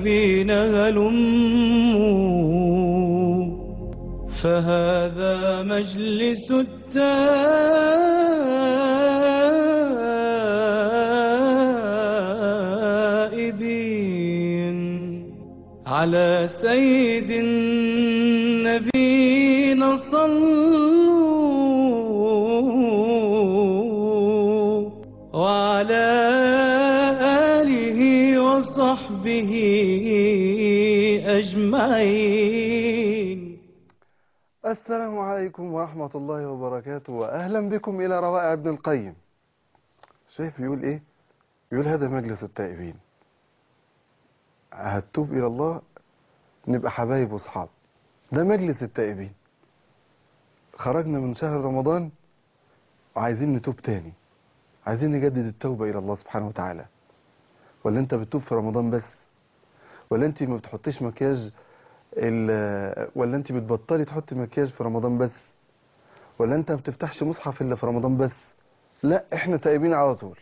التائبين هلموا فهذا مجلس التائبين على سيد النبينا صلوا وعلى آله وصحبه أجمعين السلام عليكم ورحمة الله وبركاته وأهلا بكم إلى روائع ابن القيم شايف بيقول إيه بيقول هذا مجلس التائبين هتوب إلى الله نبقى حبايب وصحاب ده مجلس التائبين خرجنا من شهر رمضان وعايزين نتوب تاني عايزين نجدد التوبة إلى الله سبحانه وتعالى ولا أنت بتتوب في رمضان بس ولا أنت ما بتحطيش مكياج ال- ولا أنت بتبطلي تحطي مكياج في رمضان بس ولا أنت ما بتفتحش مصحف إلا في رمضان بس لا إحنا تائبين على طول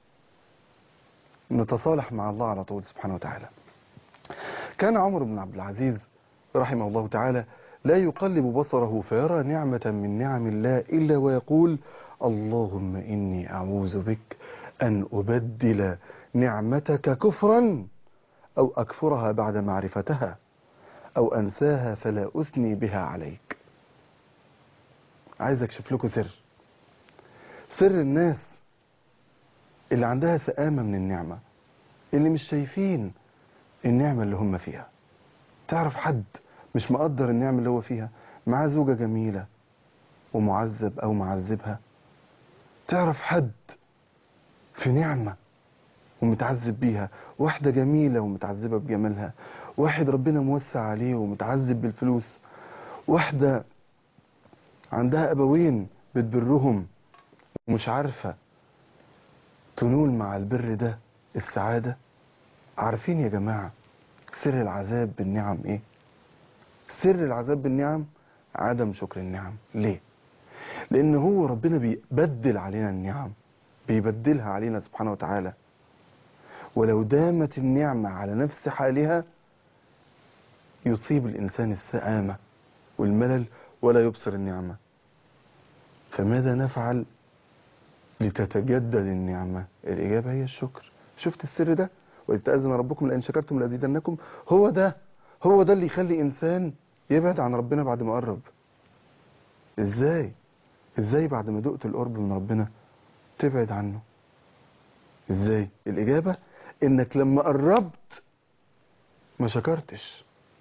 نتصالح مع الله على طول سبحانه وتعالى كان عمر بن عبد العزيز رحمه الله تعالى لا يقلب بصره فيرى نعمة من نعم الله إلا ويقول اللهم إني أعوذ بك أن أبدل نعمتك كفرا أو أكفرها بعد معرفتها أو أنساها فلا أثني بها عليك عايز أكشف لكم سر سر الناس اللي عندها سآمة من النعمة اللي مش شايفين النعمة اللي هم فيها تعرف حد مش مقدر النعمة اللي هو فيها معاه زوجة جميلة ومعذب أو معذبها تعرف حد في نعمة ومتعذب بيها واحدة جميلة ومتعذبة بجمالها واحد ربنا موسع عليه ومتعذب بالفلوس واحدة عندها أبوين بتبرهم ومش عارفة تنول مع البر ده السعادة عارفين يا جماعة سر العذاب بالنعم ايه سر العذاب بالنعم عدم شكر النعم ليه لان هو ربنا بيبدل علينا النعم بيبدلها علينا سبحانه وتعالى ولو دامت النعمة على نفس حالها يصيب الإنسان السآمة والملل ولا يبصر النعمة فماذا نفعل لتتجدد النعمة الإجابة هي الشكر شفت السر ده وإذ تأذن ربكم لئن شكرتم لأزيدنكم هو ده هو ده اللي يخلي إنسان يبعد عن ربنا بعد ما قرب إزاي إزاي بعد ما دقت القرب من ربنا تبعد عنه إزاي الإجابة إنك لما قربت ما شكرتش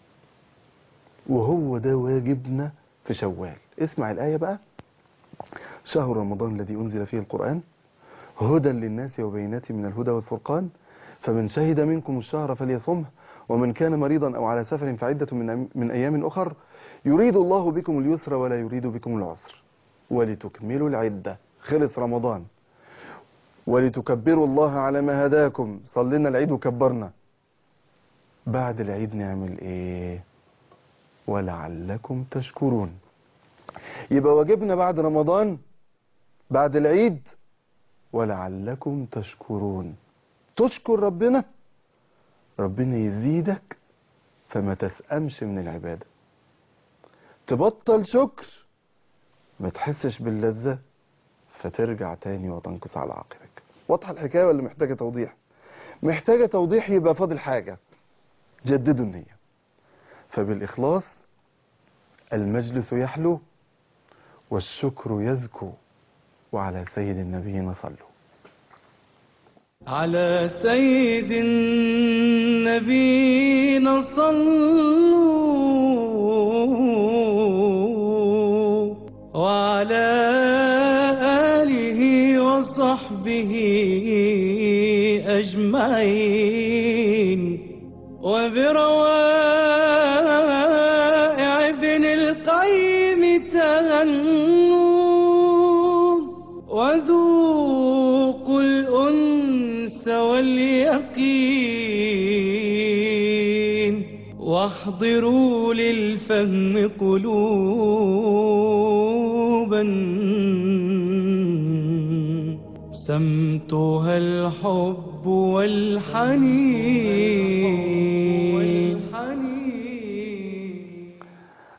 وهو ده واجبنا في شوال اسمع الآية بقى شهر رمضان الذي أنزل فيه القرآن هدى للناس وبينات من الهدى والفرقان فمن شهد منكم الشهر فليصمه ومن كان مريضا أو على سفر فعدة من, من أيام أخر يريد الله بكم اليسر ولا يريد بكم العسر ولتكملوا العدة خلص رمضان ولتكبروا الله على ما هداكم صلينا العيد وكبرنا بعد العيد نعمل ايه ولعلكم تشكرون يبقى واجبنا بعد رمضان بعد العيد ولعلكم تشكرون تشكر ربنا ربنا يزيدك فما تسأمش من العبادة تبطل شكر ما تحسش باللذة فترجع تاني وتنقص على عقبك واضحة الحكاية ولا محتاجة توضيح محتاجة توضيح يبقى فاضل حاجة جددوا النية فبالإخلاص المجلس يحلو والشكر يزكو وعلى سيد النبينا صلوا على سيد النبينا صلوا وعلى آله وصحبه أجمعين وبروائع ابن القيم تهنوا وذوقوا الأنس واليقين واحضروا للفهم قلوبا سمتها الحب والحنين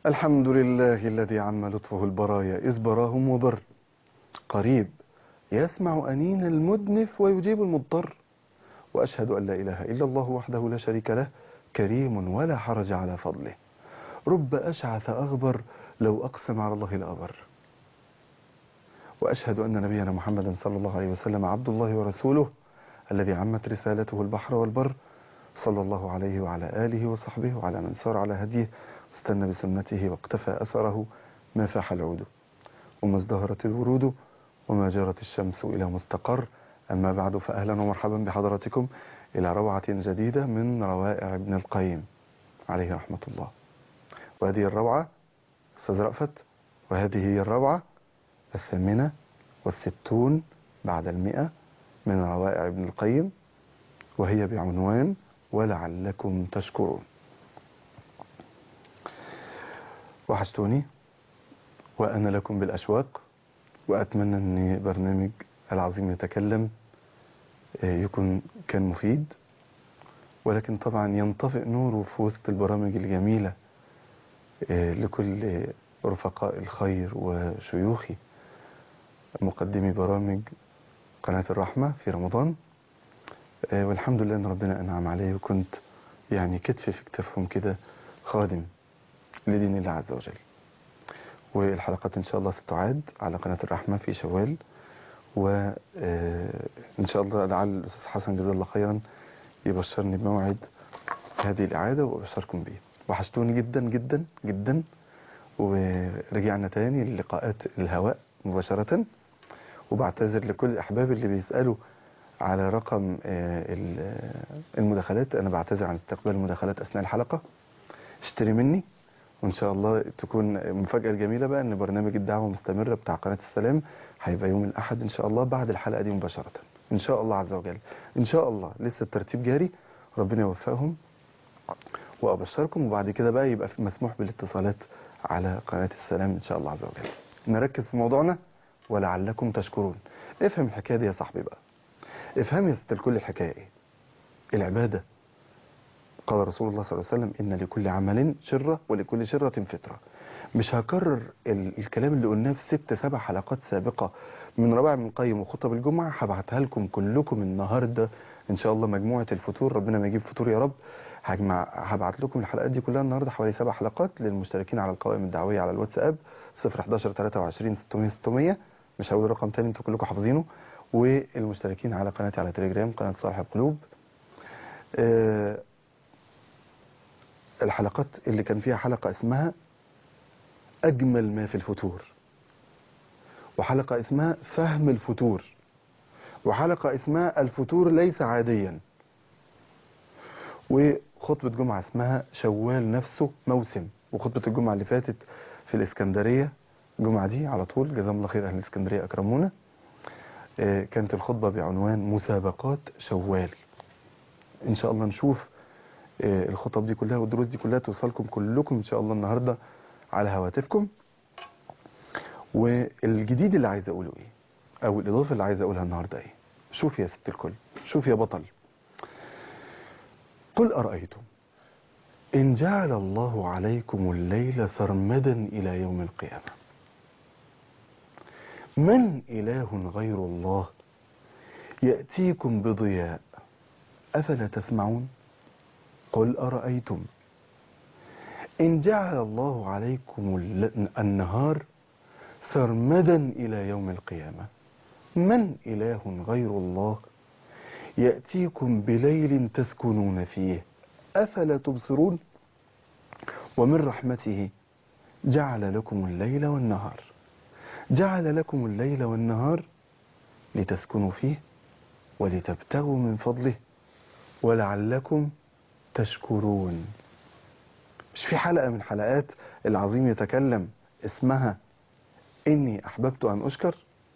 الحمد لله الذي عم لطفه البرايا إذ براهم وبر قريب يسمع أنين المدنف ويجيب المضطر وأشهد أن لا إله إلا الله وحده لا شريك له كريم ولا حرج على فضله رب أشعث أغبر لو أقسم على الله لأبر وأشهد أن نبينا محمدا صلى الله عليه وسلم عبد الله ورسوله الذي عمت رسالته البحر والبر صلى الله عليه وعلى آله وصحبه وعلى من سار على هديه واستنى بسنته واقتفى أثره ما فاح العود وما ازدهرت الورود وما جرت الشمس إلى مستقر أما بعد فأهلا ومرحبا بحضراتكم إلى روعة جديدة من روائع ابن القيم عليه رحمة الله وهذه الروعة أستاذ رأفت وهذه هي الروعة الثامنة والستون بعد المئة من روائع ابن القيم وهي بعنوان ولعلكم تشكرون وحشتوني وأنا لكم بالأشواق وأتمنى أن برنامج العظيم يتكلم يكون كان مفيد ولكن طبعا ينطفئ نوره في وسط البرامج الجميلة لكل رفقاء الخير وشيوخي مقدمي برامج قناة الرحمة في رمضان والحمد لله ان ربنا انعم علي وكنت يعني كتف في كتفهم كده خادم لدين الله عز وجل والحلقات ان شاء الله ستعاد على قناة الرحمة في شوال وان شاء الله لعل الاستاذ حسن جزاه الله خيرا يبشرني بموعد هذه الاعادة وابشركم به وحشتوني جدا جدا جدا ورجعنا تاني للقاءات الهواء مباشرة وبعتذر لكل الأحباب اللي بيسألوا على رقم المداخلات أنا بعتذر عن استقبال المداخلات أثناء الحلقة اشتري مني وإن شاء الله تكون المفاجأة الجميلة بقى أن برنامج الدعوة مستمرة بتاع قناة السلام هيبقى يوم الأحد إن شاء الله بعد الحلقة دي مباشرة إن شاء الله عز وجل إن شاء الله لسه الترتيب جاري ربنا يوفقهم وأبشركم وبعد كده بقى يبقى مسموح بالاتصالات على قناة السلام إن شاء الله عز وجل نركز في موضوعنا ولعلكم تشكرون افهم الحكاية دي يا صاحبي بقى افهم يا ست الكل الحكاية ايه العبادة قال رسول الله صلى الله عليه وسلم إن لكل عمل شرة ولكل شرة فترة مش هكرر ال الكلام اللي قلناه في ست سبع حلقات سابقة من ربع من قيم وخطب الجمعة هبعتها لكم كلكم النهاردة إن شاء الله مجموعة الفطور ربنا ما يجيب فطور يا رب هجمع هبعت لكم الحلقات دي كلها النهارده حوالي سبع حلقات للمشتركين على القوائم الدعويه على الواتساب 011 23 600 600 مش هقول رقم تاني انتوا كلكم حافظينه والمشتركين على قناتي على تليجرام قناه صالح القلوب أه الحلقات اللي كان فيها حلقه اسمها اجمل ما في الفتور وحلقه اسمها فهم الفتور وحلقه اسمها الفتور ليس عاديا وخطبة جمعة اسمها شوال نفسه موسم وخطبة الجمعة اللي فاتت في الإسكندرية الجمعة دي على طول جزاهم الله خير أهل الإسكندرية أكرمونا كانت الخطبة بعنوان مسابقات شوال إن شاء الله نشوف الخطب دي كلها والدروس دي كلها توصلكم كلكم إن شاء الله النهاردة على هواتفكم والجديد اللي عايز أقوله إيه أو الإضافة اللي عايز أقولها النهاردة إيه شوف يا ست الكل شوف يا بطل قل أرأيتم إن جعل الله عليكم الليل سرمدا إلى يوم القيامة من إله غير الله يأتيكم بضياء أفلا تسمعون قل أرأيتم إن جعل الله عليكم النهار سرمدا إلى يوم القيامة من إله غير الله يأتيكم بليل تسكنون فيه أفلا تبصرون ومن رحمته جعل لكم الليل والنهار جعل لكم الليل والنهار لتسكنوا فيه ولتبتغوا من فضله ولعلكم تشكرون مش في حلقة من حلقات العظيم يتكلم اسمها إني أحببت أن أشكر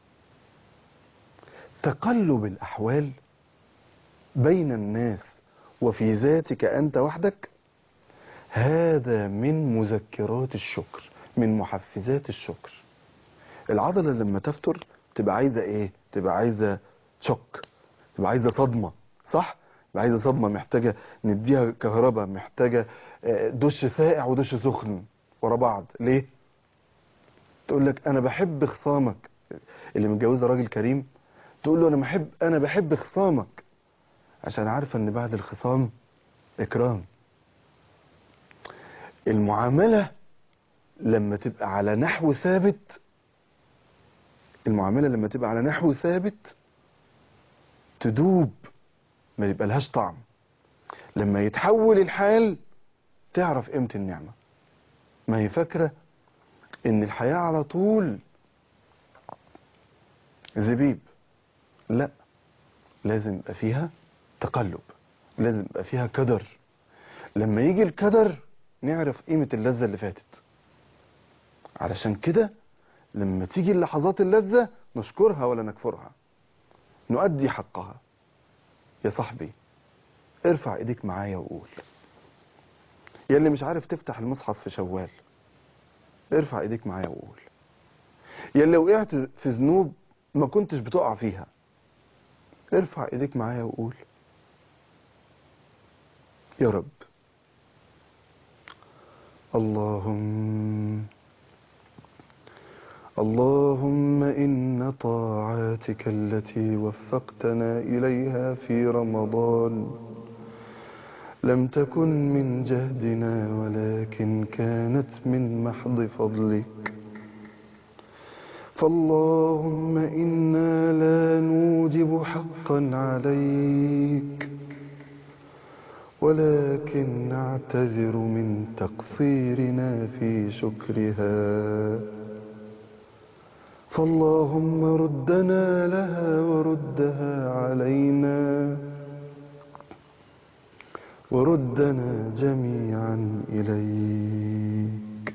تقلب الأحوال بين الناس وفي ذاتك أنت وحدك هذا من مذكرات الشكر من محفزات الشكر العضلة لما تفتر تبقى عايزة ايه تبقى عايزة شك تبقى عايزة صدمة صح تبقى عايزة صدمة محتاجة نديها كهرباء محتاجة دش ساقع ودش سخن ورا بعض ليه تقول لك انا بحب خصامك اللي متجوزه راجل كريم تقول له انا بحب انا بحب خصامك عشان عارفه ان بعد الخصام اكرام المعامله لما تبقى على نحو ثابت المعامله لما تبقى على نحو ثابت تدوب ما يبقى لهاش طعم لما يتحول الحال تعرف قيمه النعمه ما هي فاكره ان الحياه على طول زبيب لا لازم يبقى فيها تقلب لازم يبقى فيها كدر لما يجي الكدر نعرف قيمة اللذة اللي فاتت علشان كده لما تيجي اللحظات اللذة نشكرها ولا نكفرها نؤدي حقها يا صاحبي ارفع ايديك معايا وقول يا اللي مش عارف تفتح المصحف في شوال ارفع ايديك معايا وقول يا اللي وقعت في ذنوب ما كنتش بتقع فيها ارفع ايديك معايا وقول يا رب اللهم اللهم إن طاعاتك التي وفقتنا إليها في رمضان لم تكن من جهدنا ولكن كانت من محض فضلك فاللهم إنا لا نوجب حقا عليك ولكن نعتذر من تقصيرنا في شكرها فاللهم ردنا لها وردها علينا وردنا جميعا إليك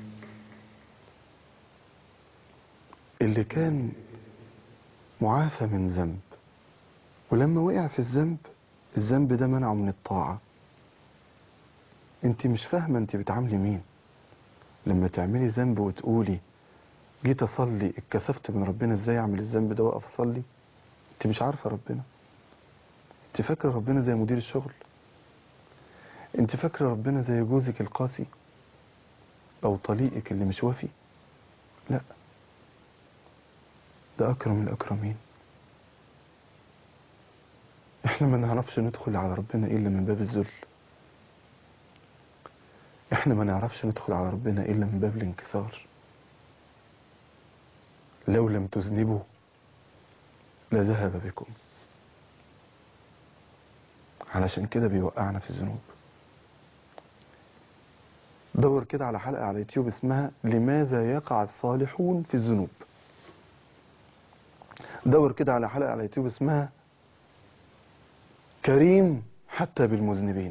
اللي كان معافى من ذنب ولما وقع في الذنب الذنب ده منعه من الطاعة انت مش فاهمة انت بتعاملي مين لما تعملي ذنب وتقولي جيت اصلي اتكسفت من ربنا ازاي اعمل الذنب ده واقف اصلي انت مش عارفة ربنا انت فاكرة ربنا زي مدير الشغل انت فاكرة ربنا زي جوزك القاسي او طليقك اللي مش وافي لا ده اكرم الاكرمين احنا ما نعرفش ندخل على ربنا الا من باب الذل احنا ما نعرفش ندخل على ربنا الا من باب الانكسار لو لم تذنبوا لذهب بكم علشان كده بيوقعنا في الذنوب دور كده على حلقة على يوتيوب اسمها لماذا يقع الصالحون في الذنوب دور كده على حلقة على يوتيوب اسمها كريم حتى بالمذنبين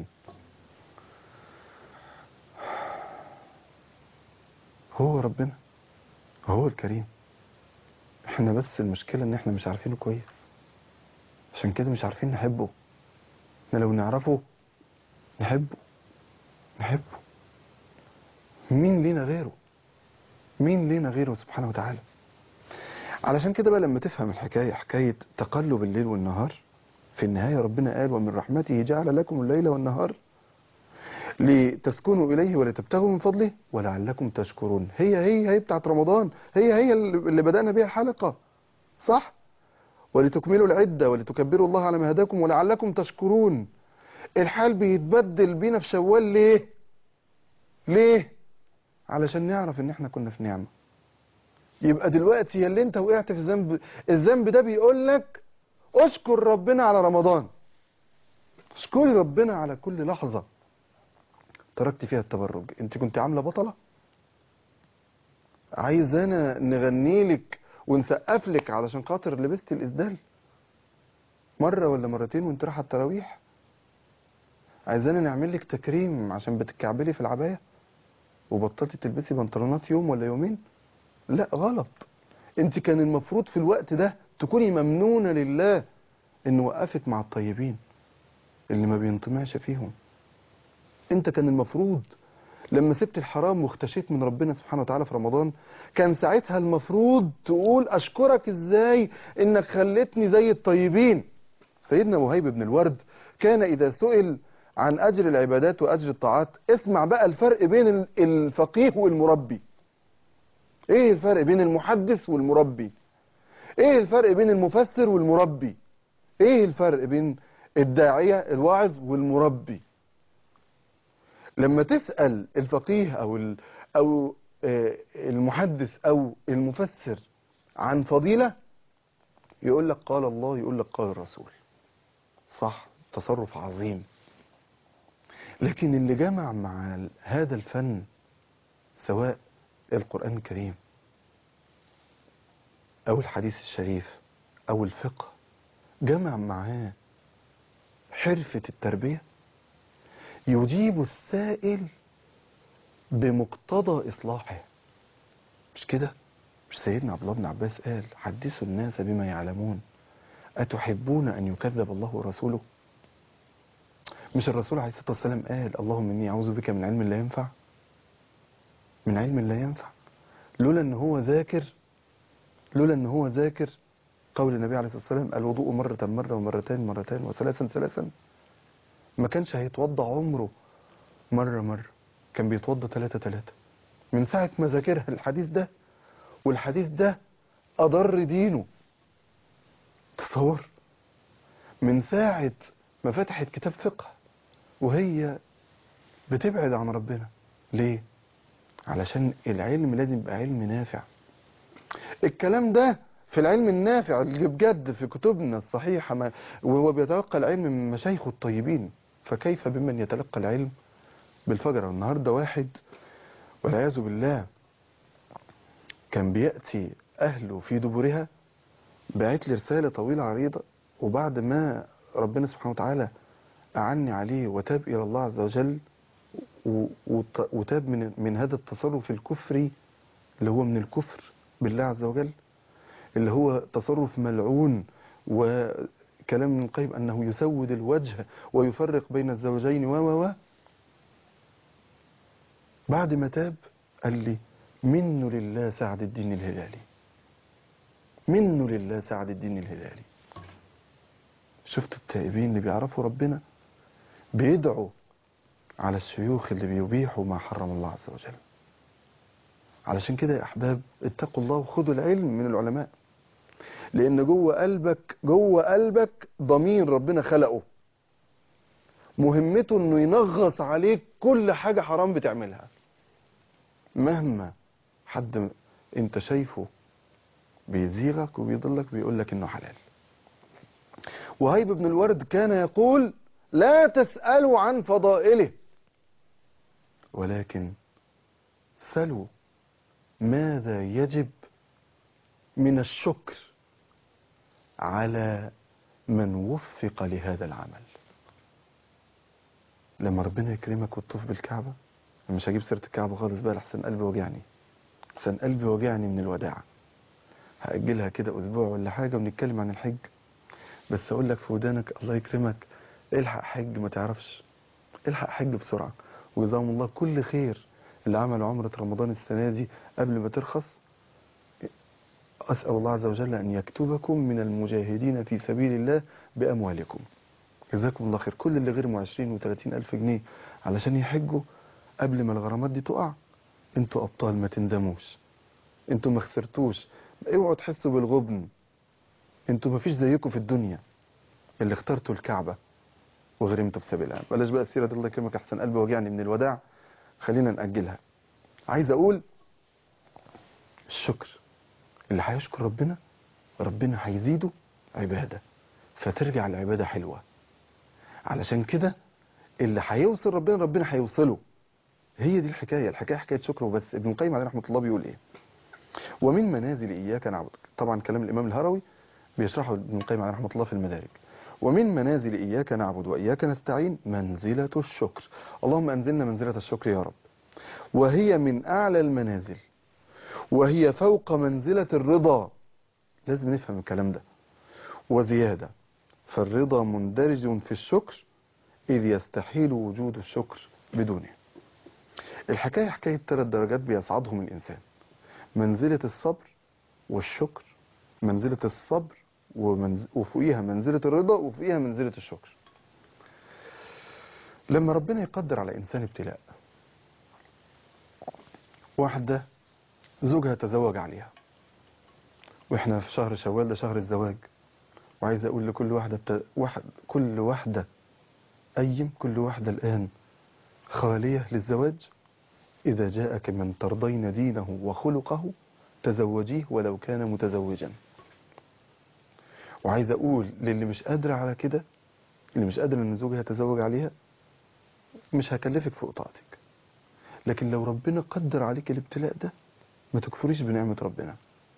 هو ربنا هو الكريم احنا بس المشكلة ان احنا مش عارفينه كويس عشان كده مش عارفين نحبه احنا لو نعرفه نحبه نحبه مين لينا غيره مين لينا غيره سبحانه وتعالى علشان كده بقى لما تفهم الحكاية حكاية تقلب الليل والنهار في النهاية ربنا قال ومن رحمته جعل لكم الليل والنهار لتسكنوا إليه ولتبتغوا من فضله ولعلكم تشكرون هي هي هي بتاعت رمضان هي هي اللي بدأنا بيها الحلقة صح ولتكملوا العدة ولتكبروا الله على ما هداكم ولعلكم تشكرون الحال بيتبدل بينا في شوال ليه ليه علشان نعرف ان احنا كنا في نعمة يبقى دلوقتي يا اللي انت وقعت في ذنب الذنب ده بيقول لك اشكر ربنا على رمضان اشكري ربنا على كل لحظة تركت فيها التبرج انت كنت عاملة بطلة عايز انا نغني لك ونسقف لك علشان خاطر لبست الاسدال مرة ولا مرتين وانت رايحة التراويح عايزانا نعمل لك تكريم عشان بتكعبلي في العباية وبطلتي تلبسي بنطلونات يوم ولا يومين لا غلط انت كان المفروض في الوقت ده تكوني ممنونة لله انه وقفك مع الطيبين اللي ما بينطمعش فيهم انت كان المفروض لما سبت الحرام واختشيت من ربنا سبحانه وتعالى في رمضان كان ساعتها المفروض تقول اشكرك ازاي انك خلتني زي الطيبين سيدنا وهيب بن الورد كان اذا سئل عن أجر العبادات وأجر الطاعات اسمع بقى الفرق بين ال- الفقيه والمربي ايه الفرق بين المحدث والمربي ايه الفرق بين المفسر والمربي ايه الفرق بين الداعية الواعظ والمربي لما تسأل الفقيه او ال- او آه، المحدث او المفسر عن فضيلة يقول لك قال الله يقول لك قال الرسول صح تصرف عظيم لكن اللي جمع مع ال- هذا الفن سواء القرآن الكريم أو الحديث الشريف أو الفقه جمع معاه حرفة التربية يجيب السائل بمقتضى إصلاحه مش كده مش سيدنا عبد الله بن عباس قال حدثوا الناس بما يعلمون أتحبون أن يكذب الله ورسوله مش الرسول عليه الصلاة والسلام قال اللهم إني أعوذ بك من علم لا ينفع من علم لا ينفع لولا ان هو ذاكر لولا ان هو ذاكر قول النبي عليه الصلاة والسلام الوضوء مرة مرة ومرتين مرتين وثلاثا ثلاثا ما كانش هيتوضى عمره مرة مرة كان بيتوضى ثلاثة ثلاثة من ساعة ما ذاكرها الحديث ده والحديث ده أضر دينه تصور من ساعة ما فتحت كتاب فقه وهي بتبعد عن ربنا ليه علشان العلم لازم يبقى علم نافع الكلام ده في العلم النافع اللي بجد في كتبنا الصحيحة ما وهو بيتلقى العلم من مشايخه الطيبين فكيف بمن يتلقى العلم بالفجر النهاردة واحد والعياذ بالله كان بيأتي أهله في دبرها بعت لي رسالة طويلة عريضة وبعد ما ربنا سبحانه وتعالى أعني عليه وتاب إلى الله عز وجل و- وت- وتاب من من هذا التصرف الكفري اللي هو من الكفر بالله عز وجل اللي هو تصرف ملعون وكلام من القيم أنه يسود الوجه ويفرق بين الزوجين و و و بعد ما تاب قال لي منه لله سعد الدين الهلالي منه لله سعد الدين الهلالي شفت التائبين اللي بيعرفوا ربنا بيدعوا على الشيوخ اللي بيبيحوا ما حرم الله عز وجل علشان كده يا احباب اتقوا الله وخدوا العلم من العلماء لان جوه قلبك جوه قلبك ضمير ربنا خلقه مهمته انه ينغص عليك كل حاجة حرام بتعملها مهما حد م- انت شايفه بيزيغك وبيضلك بيقول لك انه حلال وهيب بن الورد كان يقول لا تسألوا عن فضائله ولكن سلوا ماذا يجب من الشكر على من وفق لهذا العمل لما ربنا يكرمك وتطوف بالكعبة أنا مش هجيب سيرة الكعبة خالص بقى لحسن قلبي وجعني لحسن قلبي وجعني من الوداع هأجلها كده أسبوع ولا حاجة ونتكلم عن الحج بس أقول لك في ودانك الله يكرمك الحق حج ما تعرفش الحق حج بسرعة وجزاهم الله كل خير اللي عملوا عمرة رمضان السنة دي قبل ما ترخص أسأل الله عز وجل أن يكتبكم من المجاهدين في سبيل الله بأموالكم جزاكم الله خير كل اللي غيرهم 20 و30 ألف جنيه علشان يحجوا قبل ما الغرامات دي تقع انتوا أبطال ما تندموش انتوا ما خسرتوش اوعوا تحسوا بالغبن انتوا ما فيش زيكم في الدنيا اللي اخترتوا الكعبة وغرمتوا في سبيلها بلاش بقى السيرة دي الله يكرمك احسن قلبي وجعني من الوداع خلينا نأجلها عايز اقول الشكر اللي هيشكر ربنا ربنا هيزيده عبادة فترجع العبادة حلوة علشان كده اللي هيوصل ربنا ربنا هيوصله هي دي الحكاية الحكاية حكاية شكر وبس ابن القيم عليه رحمة الله بيقول ايه ومن منازل إياك نعبد طبعا كلام الإمام الهروي بيشرحه ابن القيم عليه رحمة الله في المدارج ومن منازل إياك نعبد وإياك نستعين منزلة الشكر اللهم أنزلنا منزلة الشكر يا رب وهي من أعلى المنازل وهي فوق منزلة الرضا لازم نفهم الكلام ده وزيادة فالرضا مندرج في الشكر إذ يستحيل وجود الشكر بدونه الحكاية حكاية ثلاث درجات بيصعدهم الإنسان منزلة الصبر والشكر منزلة الصبر ومنز... وفوقيها منزلة الرضا وفوقيها منزلة الشكر لما ربنا يقدر على إنسان ابتلاء واحدة زوجها تزوج عليها واحنا في شهر شوال ده شهر الزواج وعايز اقول لكل واحدة بت... واحد... كل واحدة أيم كل واحدة الآن خالية للزواج إذا جاءك من ترضين دينه وخلقه تزوجيه ولو كان متزوجا وعايز أقول للي مش قادرة على كده اللي مش قادر ان زوجها يتزوج عليها مش هكلفك فوق طاقتك لكن لو ربنا قدر عليك الابتلاء ده ما تكفريش بنعمة ربنا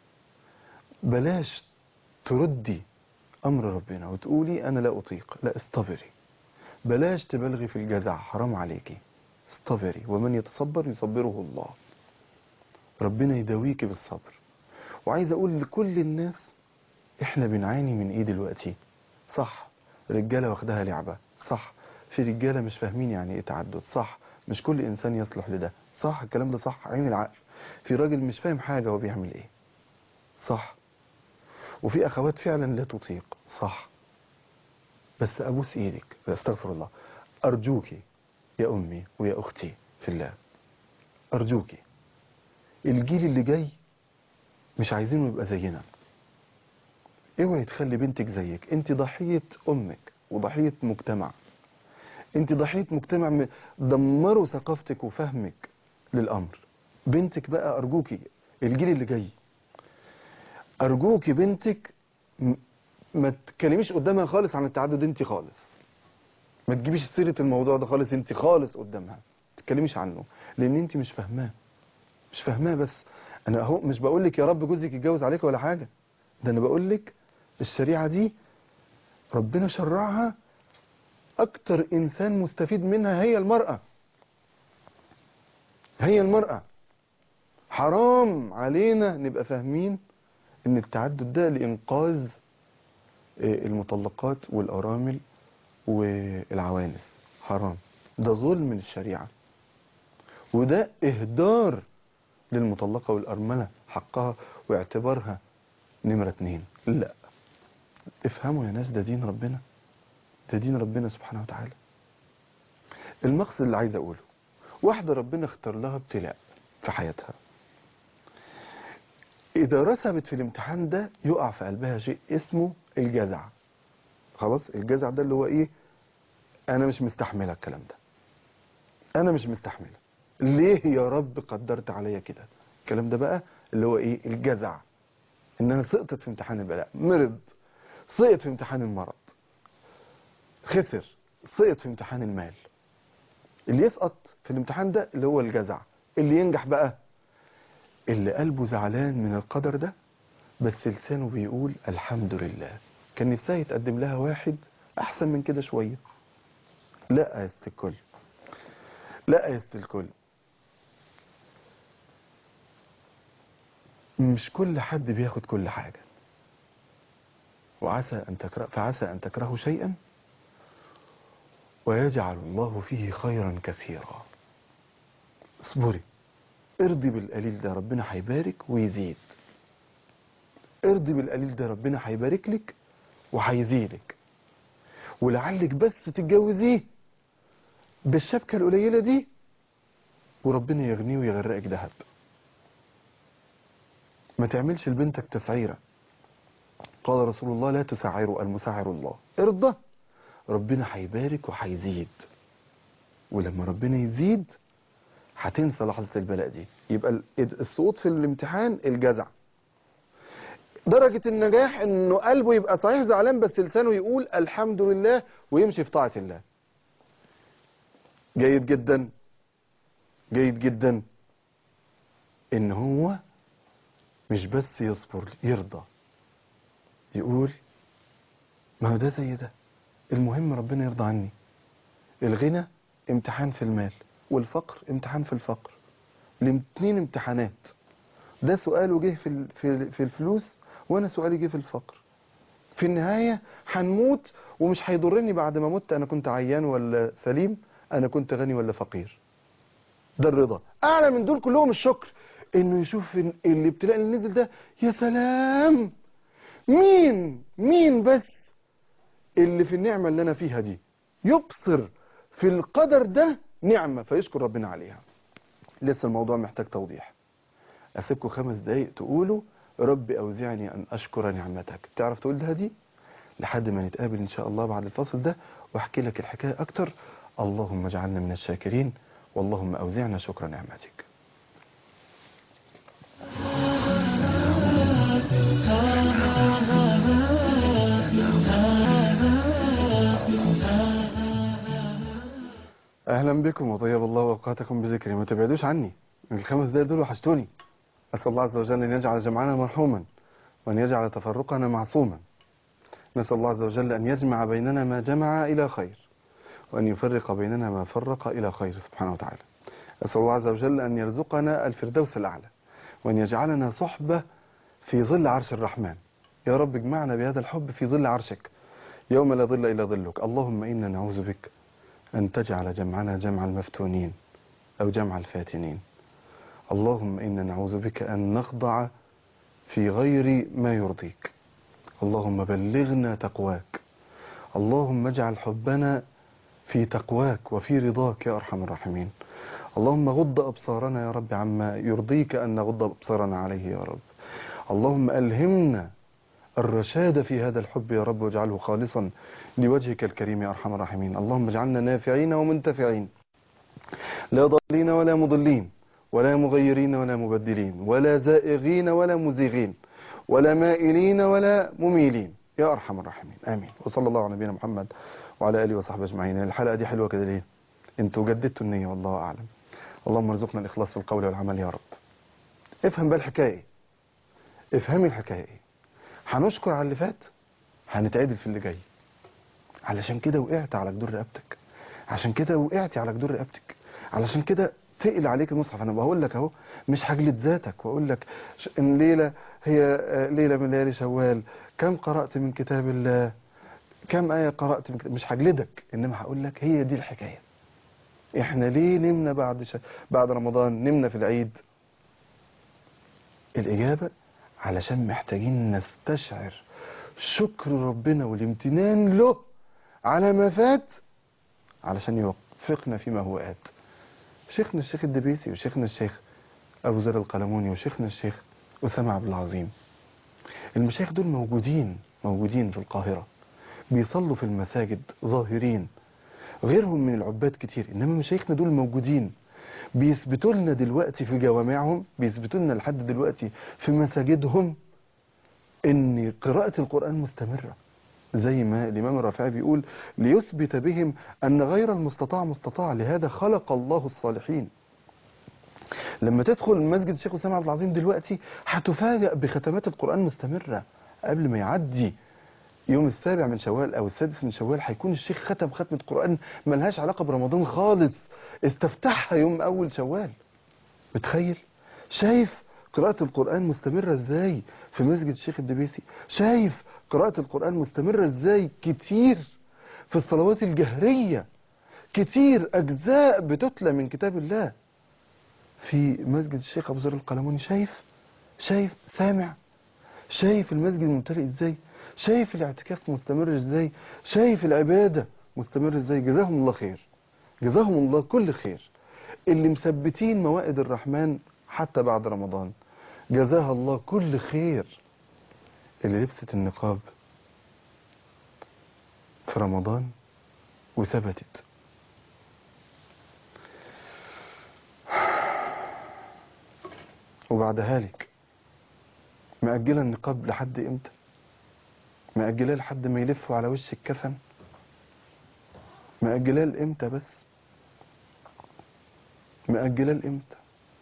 بلاش تردي أمر ربنا وتقولي أنا لا أطيق لا اصطبري بلاش تبالغي في الجزع حرام عليكي اصطبري ومن يتصبر يصبره الله ربنا يداويكي بالصبر وعايز أقول لكل الناس احنا بنعاني من ايه دلوقتي صح رجالة واخدها لعبة صح في رجالة مش فاهمين يعني ايه تعدد صح مش كل انسان يصلح لده صح الكلام ده صح عين العقل في راجل مش فاهم حاجة هو بيعمل ايه صح وفي اخوات فعلا لا تطيق صح بس ابوس ايدك استغفر الله ارجوكي يا امي ويا اختي في الله ارجوكي الجيل اللي جاي مش عايزينه يبقى زينا اوعي تخلي بنتك زيك انت ضحية امك وضحية مجتمع انت ضحية مجتمع م- دمروا ثقافتك وفهمك للامر بنتك بقى ارجوكي الجيل اللي جاي ارجوكي بنتك م- ما تكلميش قدامها خالص عن التعدد انت خالص ما تجيبيش سيرة الموضوع ده خالص انت خالص قدامها ما تتكلميش عنه لان انت مش فاهماه مش فاهماه بس انا اهو مش بقول لك يا رب جوزك يتجوز عليك ولا حاجة ده انا بقول لك الشريعة دي ربنا شرعها اكتر انسان مستفيد منها هي المرأة هي المرأة حرام علينا نبقى فاهمين ان التعدد ده لانقاذ آه، المطلقات والارامل والعوانس حرام ده ظلم من الشريعة وده اهدار للمطلقة والارملة حقها واعتبارها نمرة اتنين لا افهموا يا ناس ده دين ربنا ده دين ربنا سبحانه وتعالى المقصد اللي عايز اقوله واحدة ربنا اختار لها ابتلاء في حياتها اذا رسبت في الامتحان ده يقع في قلبها شيء اسمه الجزع خلاص الجزع ده اللي هو ايه انا مش مستحمله الكلام ده انا مش مستحمله ليه يا رب قدرت عليا كده الكلام ده بقى اللي هو ايه الجزع انها سقطت في امتحان البلاء مرض سقط في امتحان المرض خسر سقط في امتحان المال اللي يسقط في الامتحان ده اللي هو الجزع اللي ينجح بقى اللي قلبه زعلان من القدر ده بس لسانه بيقول الحمد لله كان نفسها يتقدم لها واحد احسن من كده شوية لا يا ست الكل لا يا ست الكل مش كل حد بياخد كل حاجة وعسى أن تكره فعسى أن تكرهوا شيئا ويجعل الله فيه خيرا كثيرا اصبري ارضي بالقليل ده ربنا هيبارك ويزيد ارضي بالقليل ده ربنا هيبارك لك وهيزيدك ولعلك بس تتجوزيه بالشبكة القليلة دي وربنا يغنيه ويغرقك ذهب ما تعملش لبنتك تسعيرة قال رسول الله لا تسعروا المسعر الله ارضى ربنا هيبارك وهيزيد ولما ربنا يزيد هتنسى لحظة البلاء دي يبقى ال- السقوط في الامتحان الجزع درجة النجاح انه قلبه يبقى صحيح زعلان بس لسانه يقول الحمد لله ويمشي في طاعة الله جيد جدا جيد جدا ان هو مش بس يصبر يرضى يقول ما هو ده زي ده المهم ربنا يرضى عني الغنى امتحان في المال والفقر امتحان في الفقر الاتنين امتحانات ده سؤاله جه في ال- في في الفلوس وانا سؤالي جه في الفقر في النهاية هنموت ومش هيضرني بعد ما مت انا كنت عيان ولا سليم انا كنت غني ولا فقير ده الرضا اعلى من دول كلهم الشكر انه يشوف إن الابتلاء اللي نزل ده يا سلام مين مين بس اللي في النعمة اللي انا فيها دي يبصر في القدر ده نعمة فيشكر ربنا عليها لسه الموضوع محتاج توضيح أسيبكم خمس دقايق تقولوا رب أوزعني أن أشكر نعمتك تعرف تقول ده دي لحد ما نتقابل إن شاء الله بعد الفصل ده وأحكي لك الحكاية أكتر اللهم اجعلنا من الشاكرين واللهم أوزعنا شكر نعمتك أهلا بكم وطيب الله أوقاتكم بذكري ما تبعدوش عني الخمس دقايق دول وحشتوني أسأل الله عز وجل أن يجعل جمعنا مرحوما وأن يجعل تفرقنا معصوما نسأل الله عز وجل أن يجمع بيننا ما جمع إلى خير وأن يفرق بيننا ما فرق إلى خير سبحانه وتعالى أسأل الله عز وجل أن يرزقنا الفردوس الأعلى وأن يجعلنا صحبة في ظل عرش الرحمن يا رب اجمعنا بهذا الحب في ظل عرشك يوم لا ظل إلا ظلك اللهم إنا نعوذ بك أن تجعل جمعنا جمع المفتونين أو جمع الفاتنين اللهم إنا نعوذ بك أن نخضع في غير ما يرضيك اللهم بلغنا تقواك اللهم اجعل حبنا في تقواك وفي رضاك يا أرحم الراحمين اللهم غض أبصارنا يا رب عما يرضيك أن نغض أبصارنا عليه يا رب اللهم ألهمنا الرشاد في هذا الحب يا رب واجعله خالصا لوجهك الكريم يا أرحم الراحمين اللهم اجعلنا نافعين ومنتفعين لا ضالين ولا مضلين ولا مغيرين ولا مبدلين ولا زائغين ولا مزيغين ولا مائلين ولا مميلين يا أرحم الراحمين آمين وصلى الله على نبينا محمد وعلى آله وصحبه أجمعين الحلقة دي حلوة كده ليه انتوا جددتوا النية والله أعلم اللهم ارزقنا الإخلاص في القول والعمل يا رب افهم بقى الحكاية ايه افهمي الحكاية ايه هنشكر على اللي فات هنتعدل في اللي جاي علشان كده وقعت على جدور رقبتك عشان كده وقعتي على جدور رقبتك علشان كده تقل عليك المصحف انا بقول لك اهو مش هجلد ذاتك واقول لك ش- ان ليله هي آه، ليله من ليالي شوال كم قرات من كتاب الله كم ايه قرات من كتاب مش هجلدك انما هقول لك هي دي الحكايه احنا ليه نمنا بعد ش... بعد رمضان نمنا في العيد الاجابه علشان محتاجين نستشعر شكر ربنا والامتنان له على ما فات علشان يوفقنا فيما هو آت شيخنا الشيخ الدبيسي وشيخنا الشيخ أبو ذر القلموني وشيخنا الشيخ أسامة عبد العظيم المشايخ دول موجودين موجودين في القاهرة بيصلوا في المساجد ظاهرين غيرهم من العباد كتير إنما مشايخنا دول موجودين بيثبتوا لنا دلوقتي في جوامعهم بيثبتوا لنا لحد دلوقتي في مساجدهم ان قراءة القرآن مستمرة زي ما الإمام الرافعي بيقول ليثبت بهم أن غير المستطاع مستطاع لهذا خلق الله الصالحين لما تدخل مسجد الشيخ أسامة عبد العظيم دلوقتي هتفاجأ بختمات القرآن مستمرة قبل ما يعدي يوم السابع من شوال أو السادس من شوال هيكون الشيخ ختم ختمة قرآن ملهاش علاقة برمضان خالص استفتحها يوم أول شوال بتخيل شايف قراءة القرآن مستمرة ازاي في مسجد الشيخ الدبيسي شايف قراءة القرآن مستمرة ازاي كتير في الصلوات الجهرية كتير أجزاء بتتلى من كتاب الله في مسجد الشيخ أبو ذر القلموني شايف شايف سامع شايف المسجد ممتلئ ازاي شايف الاعتكاف مستمر ازاي شايف العبادة مستمر ازاي جزاهم الله خير جزاهم الله كل خير اللي مثبتين موائد الرحمن حتى بعد رمضان جزاها الله كل خير اللي لبست النقاب في رمضان وثبتت وبعدها لك مأجلة النقاب لحد امتى مأجلاه لحد ما يلفوا على وش الكفن مأجلاه لامتى بس مأجلاه لامتى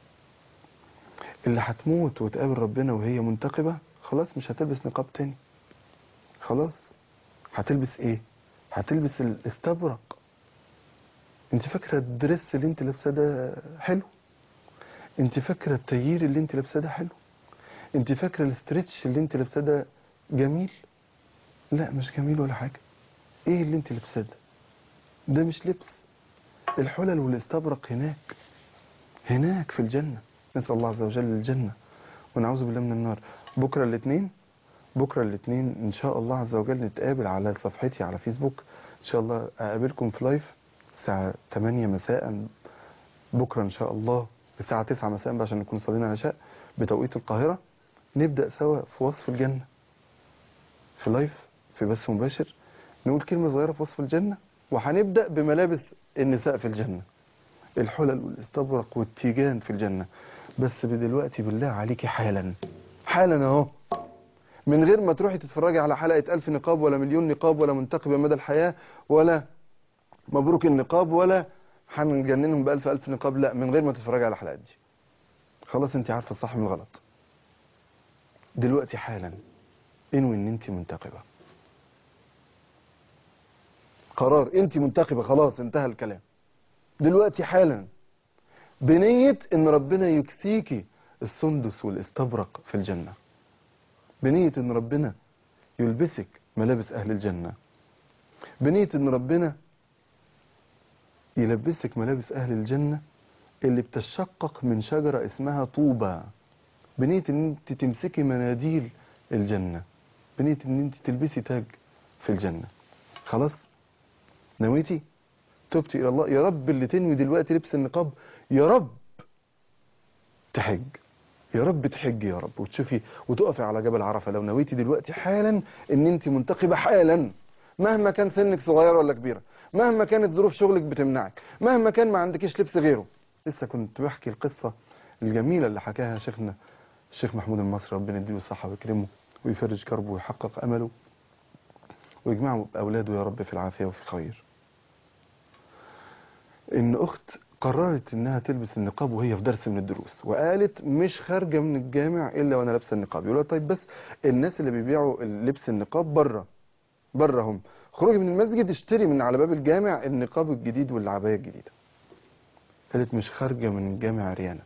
اللي هتموت وتقابل ربنا وهي منتقبة خلاص مش هتلبس نقاب تاني خلاص هتلبس ايه هتلبس الاستبرق انت فاكرة الدرس اللي انت لابساه ده حلو انت فاكرة التغيير اللي انت لابساه ده حلو انت فاكرة الاسترتش اللي انت لابساه ده جميل لا مش جميل ولا حاجة ايه اللي انت لابساه ده ده مش لبس الحلل والاستبرق هناك هناك في الجنة نسأل الله عز وجل الجنة ونعوذ بالله من النار بكرة الاثنين بكرة الاثنين ان شاء الله عز وجل نتقابل على صفحتي على فيسبوك ان شاء الله اقابلكم في لايف الساعة 8 مساء بكرة إن شاء الله الساعة 9 مساء بقى عشان نكون صلينا العشاء بتوقيت القاهرة نبدأ سوا في وصف الجنة في لايف في بث مباشر نقول كلمة صغيرة في وصف الجنة وهنبدأ بملابس النساء في الجنة الحلل والاستبرق والتيجان في الجنة بس بدلوقتي بالله عليكي حالا حالا اهو من غير ما تروحي تتفرجي على حلقة ألف نقاب ولا مليون نقاب ولا منتقبة مدى الحياة ولا مبروك النقاب ولا هنجننهم بألف ألف نقاب لا من غير ما تتفرجي على الحلقات دي خلاص انت عارفة الصح من الغلط دلوقتي حالا انوي ان انت منتقبة قرار انت منتقبة خلاص انتهى الكلام دلوقتي حالا بنية ان ربنا يكسيكي السندس والاستبرق في الجنة بنية ان ربنا يلبسك ملابس اهل الجنة بنية ان ربنا يلبسك ملابس اهل الجنة اللي بتشقق من شجرة اسمها طوبة بنية ان انت تمسكي مناديل الجنة بنية ان انت تلبسي تاج في الجنة خلاص نويتي تبتي الى الله يا رب اللي تنوي دلوقتي لبس النقاب يا رب تحج يا رب تحج يا رب وتشوفي وتقفي على جبل عرفة لو نويتي دلوقتي حالا ان انت منتقبة حالا مهما كان سنك صغيرة ولا كبيرة مهما كانت ظروف شغلك بتمنعك مهما كان ما عندكيش لبس غيره لسه كنت بحكي القصة الجميلة اللي حكاها شيخنا الشيخ محمود المصري ربنا يديله الصحة ويكرمه ويفرج كربه ويحقق أمله ويجمعه بأولاده يا رب في العافية وفي الخير إن أخت قررت إنها تلبس النقاب وهي في درس من الدروس وقالت مش خارجة من الجامع إلا وأنا لابسة النقاب يقولوا لها طيب بس الناس اللي بيبيعوا لبس النقاب بره بره هم خروجي من المسجد اشتري من على باب الجامع النقاب الجديد والعباية الجديدة قالت مش خارجة من الجامع عريانة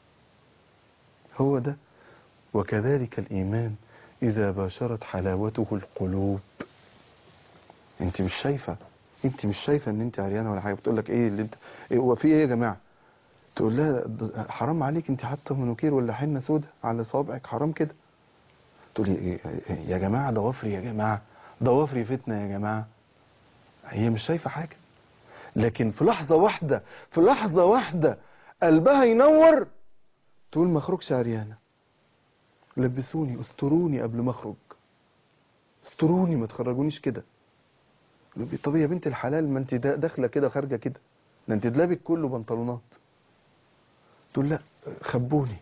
هو ده وكذلك الإيمان إذا باشرت حلاوته القلوب انت مش شايفة انت مش شايفة ان انت عريانة ولا حاجة بتقول لك ايه اللي انت ايه هو في ايه يا جماعة تقول لها ده حرام عليك انت حاطة منوكير ولا حنة سودة على صابعك حرام كده تقولي إيه يا جماعة ضوافري يا جماعة ضوافري فتنة يا جماعة هي مش شايفة حاجة لكن في لحظة واحدة في لحظة واحدة قلبها ينور تقول ما اخرجش عريانة لبسوني استروني قبل ما اخرج استروني ما تخرجونيش كده طب يا بنت الحلال ما انت دا- داخله كده خارجه كده ده انت دلابك كله بنطلونات تقول لا خبوني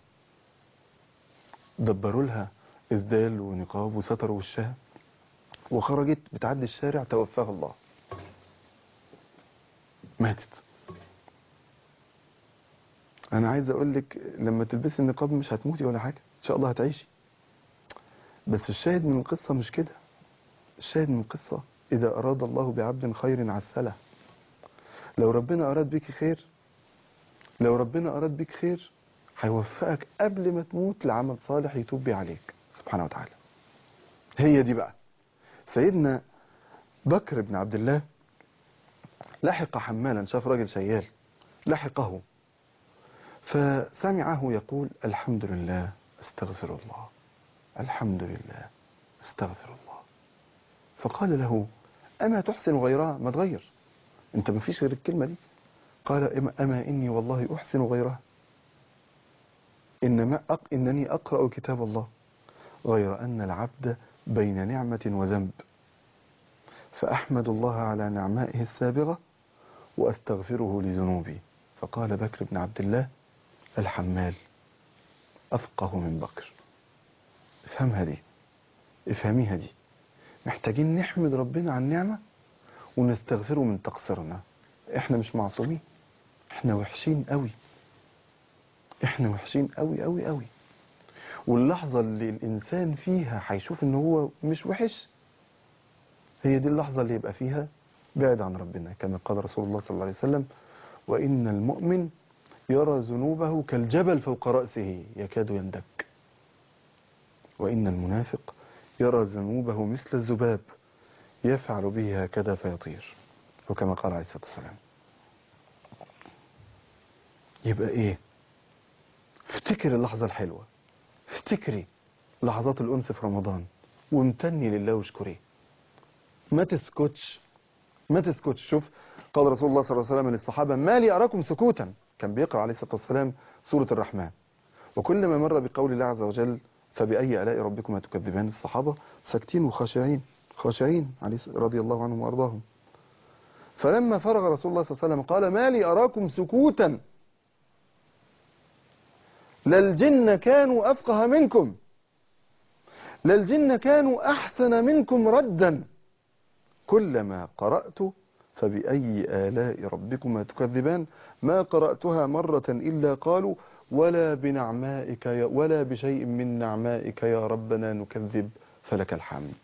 دبروا لها الذال ونقاب وستروا وشها وخرجت بتعدي الشارع توفاها الله ماتت انا عايز اقول لك لما تلبسي النقاب مش هتموتي ولا حاجه ان شاء الله هتعيشي بس الشاهد من القصه مش كده الشاهد من القصه اذا اراد الله بعبد خير عسله لو ربنا اراد بيك خير لو ربنا اراد بيك خير هيوفقك قبل ما تموت لعمل صالح يتوب بيه عليك سبحانه وتعالى هي دي بقى سيدنا بكر بن عبد الله لحق حمالا شاف راجل شيال لحقه فسمعه يقول الحمد لله استغفر الله الحمد لله استغفر الله فقال له أما تحسن غيرها ما تغير انت ما فيش غير الكلمة دي قال أما, أما إني والله أحسن غيرها إنما أق إنني أقرأ كتاب الله غير أن العبد بين نعمة وذنب فأحمد الله على نعمائه السابغة وأستغفره لذنوبي فقال بكر بن عبد الله الحمال أفقه من بكر افهمها دي افهميها دي محتاجين نحمد ربنا على النعمة ونستغفره من تقصيرنا احنا مش معصومين احنا وحشين قوي احنا وحشين قوي قوي قوي واللحظة اللي الإنسان فيها هيشوف إن هو مش وحش هي دي اللحظة اللي يبقى فيها بعد عن ربنا كما قال رسول الله صلى الله عليه وسلم وإن المؤمن يرى ذنوبه كالجبل فوق رأسه يكاد يندك وإن المنافق يرى ذنوبه مثل الذباب يفعل به هكذا فيطير وكما قال عليه الصلاة والسلام يبقى إيه افتكر اللحظة الحلوة افتكري لحظات الأنس في رمضان وامتني لله واشكريه ما تسكتش ما تسكتش شوف قال رسول الله صلى الله عليه وسلم للصحابة ما لي أراكم سكوتا كان بيقرأ عليه الصلاة والسلام سورة الرحمن وكلما مر بقول الله عز وجل فبأي آلاء ربكما تكذبان الصحابة ساكتين وخاشعين خاشعين عليه رضي الله عنهم وأرضاهم فلما فرغ رسول الله صلى الله عليه وسلم قال ما لي أراكم سكوتا للجن كانوا أفقه منكم للجن كانوا أحسن منكم ردا كلما قرأت فبأي آلاء ربكما تكذبان ما قرأتها مرة إلا قالوا ولا بنعمائك يا ولا بشيء من نعمائك يا ربنا نكذب فلك الحمد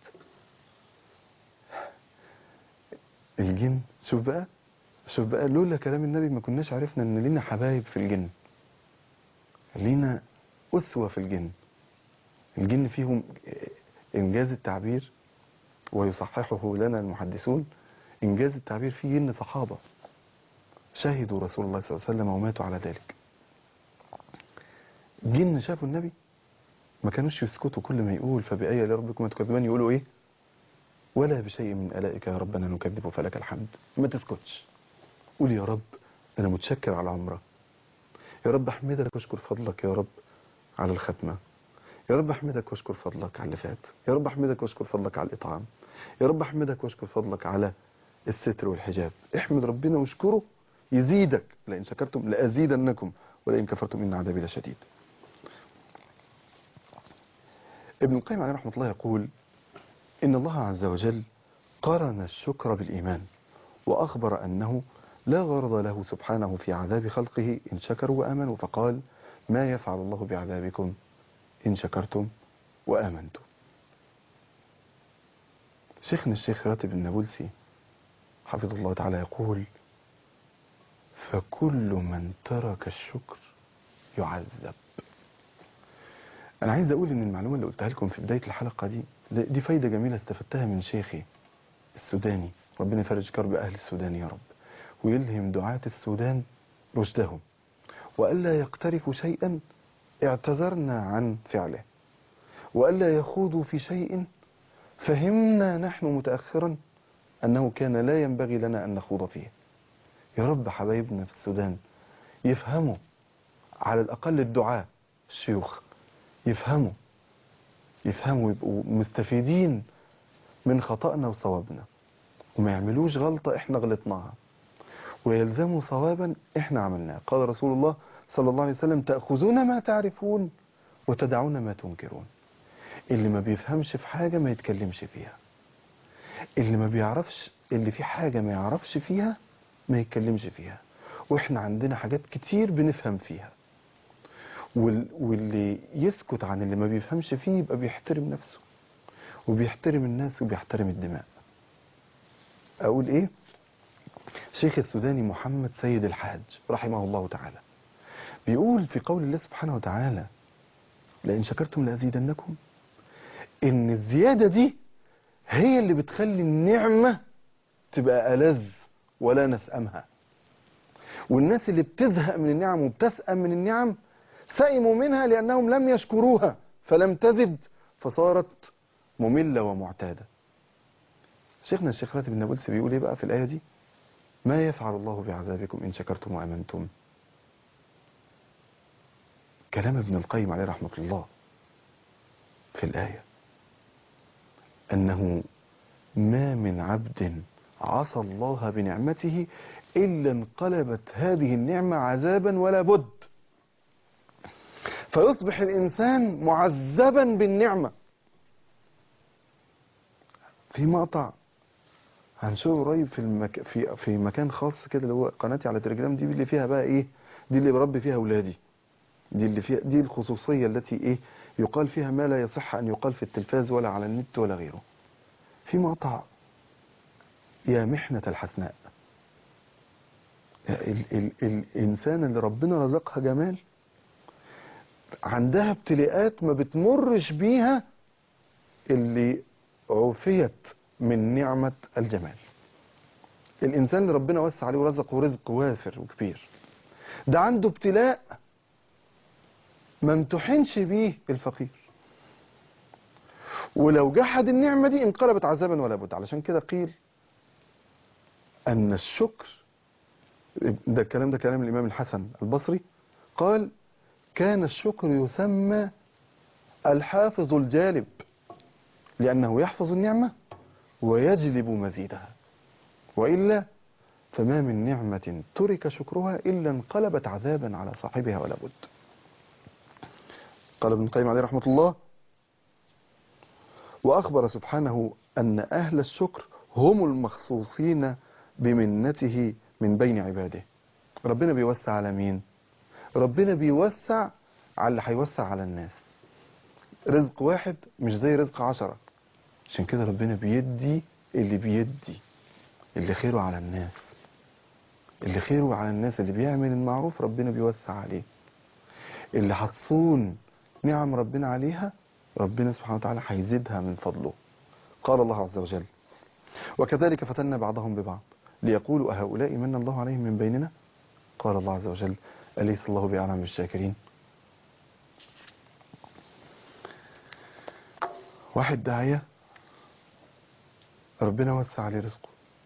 الجن شوف بقى شوف بقى لولا كلام النبي ما كناش عرفنا ان لينا حبايب في الجن لينا أسوة في الجن الجن فيهم إنجاز التعبير ويصححه لنا المحدثون إنجاز التعبير فيه جن صحابة شهدوا رسول الله صلى الله عليه وسلم وماتوا على ذلك جن شافوا النبي ما كانوش يسكتوا كل ما يقول فبأي آلاء ربكما تكذبان يقولوا إيه ولا بشيء من آلائك يا ربنا نكذب فلك الحمد ما تسكتش قول يا رب أنا متشكر على عمرك يا رب أحمدك واشكر فضلك يا رب على الختمة يا رب أحمدك واشكر فضلك على اللي فات يا رب أحمدك واشكر فضلك على الإطعام يا رب أحمدك واشكر فضلك على الستر والحجاب احمد ربنا واشكره يزيدك لئن شكرتم لأزيدنكم ولئن كفرتم إن عذابي لشديد ابن القيم عليه رحمة الله يقول إن الله عز وجل قرن الشكر بالإيمان وأخبر أنه لا غرض له سبحانه في عذاب خلقه إن شكروا وآمنوا فقال ما يفعل الله بعذابكم إن شكرتم وآمنتم شيخنا الشيخ راتب النابلسي حفظه الله تعالى يقول فكل من ترك الشكر يعذب أنا عايز أقول إن المعلومة اللي قلتها لكم في بداية الحلقة دي دي فايدة جميلة استفدتها من شيخي السوداني ربنا يفرج كرب أهل السودان يا رب ويلهم دعاة السودان رشدهم وألا يقترفوا شيئا اعتذرنا عن فعله وألا يخوضوا في شيء فهمنا نحن متأخرا أنه كان لا ينبغي لنا أن نخوض فيه يا رب حبايبنا في السودان يفهموا على الأقل الدعاء الشيوخ يفهموا يفهموا يبقوا مستفيدين من خطأنا وصوابنا وما يعملوش غلطة احنا غلطناها ويلزموا صوابا احنا عملناه قال رسول الله صلى الله عليه وسلم تأخذون ما تعرفون وتدعون ما تنكرون اللي ما بيفهمش في حاجة ما يتكلمش فيها اللي ما بيعرفش اللي في حاجة ما يعرفش فيها ما يتكلمش فيها واحنا عندنا حاجات كتير بنفهم فيها وال... واللي يسكت عن اللي ما بيفهمش فيه يبقى بيحترم نفسه وبيحترم الناس وبيحترم الدماء اقول ايه شيخ السوداني محمد سيد الحاج رحمه الله تعالى بيقول في قول الله سبحانه وتعالى لئن شكرتم لأزيدنكم ان الزيادة دي هي اللي بتخلي النعمة تبقى ألذ ولا نسأمها والناس اللي بتزهق من النعم وبتسأم من النعم سئموا منها لأنهم لم يشكروها فلم تزد فصارت مملة ومعتادة شيخنا الشيخ راتب النابلسي بيقول ايه بقى في الآية دي ما يفعل الله بعذابكم إن شكرتم وأمنتم كلام ابن القيم عليه رحمة الله في الآية أنه ما من عبد عصى الله بنعمته إلا انقلبت هذه النعمة عذابا ولا بد فيصبح الإنسان معذبا بالنعمة في مقطع هنشوفه قريب في المك... في في مكان خاص كده اللي هو قناتي على تليجرام دي اللي فيها بقى ايه دي اللي بربي فيها اولادي دي اللي فيها دي الخصوصيه التي ايه يقال فيها ما لا يصح ان يقال في التلفاز ولا على النت ولا غيره في مقطع يا محنة الحسناء ال ال الإنسان اللي ربنا رزقها جمال عندها ابتلاءات ما بتمرش بيها اللي عفيت من نعمة الجمال الإنسان اللي ربنا وسع عليه ورزقه رزق وافر وكبير ده عنده ابتلاء ما امتحنش بيه الفقير ولو جحد النعمة دي انقلبت عذابا ولا بد علشان كده قيل أن الشكر ده الكلام ده كلام الإمام الحسن البصري قال كان الشكر يسمى الحافظ الجالب لأنه يحفظ النعمة ويجلب مزيدها وإلا فما من نعمة ترك شكرها إلا انقلبت عذابا على صاحبها ولا بد قال ابن القيم عليه رحمة الله وأخبر سبحانه أن أهل الشكر هم المخصوصين بمنته من بين عباده ربنا بيوسع على مين ربنا بيوسع على اللي هيوسع على الناس رزق واحد مش زي رزق عشرة عشان كده ربنا بيدي اللي بيدي اللي خيره على الناس اللي خيره على الناس اللي بيعمل المعروف ربنا بيوسع عليه اللي هتصون نعم ربنا عليها ربنا سبحانه وتعالى هيزيدها من فضله قال الله عز وجل وكذلك فتنا بعضهم ببعض ليقولوا أهؤلاء من الله عليهم من بيننا قال الله عز وجل أليس الله بأعلم بالشاكرين واحد داعية ربنا وسع عليه رزقه